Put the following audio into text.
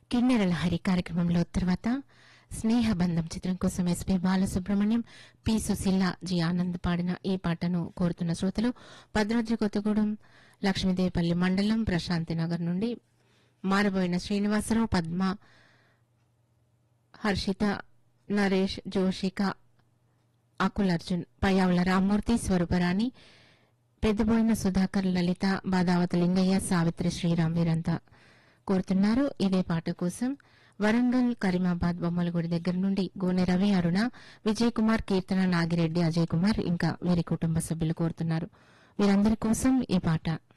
కిన్నెర లహరి కార్యక్రమంలో తర్వాత స్నేహబంధం చిత్రం కోసం S P Balasubrahmanyam P Susheela G Anand పాడిన ఈ పాటను కోరుతున్న శ్రోతలు భద్రాద్రి కొత్తగూడెం లక్ష్మీదేవిపల్లి మండలం ప్రశాంతి నగర్ నుండి మారబోయిన శ్రీనివాసరావు పద్మ హర్షిత నరేష్ జోషిక అకుల్ అర్జున్ పయ్యావుల రామ్మూర్తి స్వరూపరాణి పెద్దబోయిన సుధాకర్ లలిత బాదావతి లింగయ్య సావిత్రి శ్రీరామ్ వీరంతా కోరుతున్నారు ఇదే పాట కోసం వరంగల్ కరీమాబాద్ బొమ్మలగుడి దగ్గర నుండి గోనె రవి అరుణ విజయ్ కుమార్ కీర్తన నాగిరెడ్డి అజయ్ కుమార్ ఇంకా వీరి కుటుంబ సభ్యులు కోరుతున్నారు వీరందరి కోసం ఈ పాట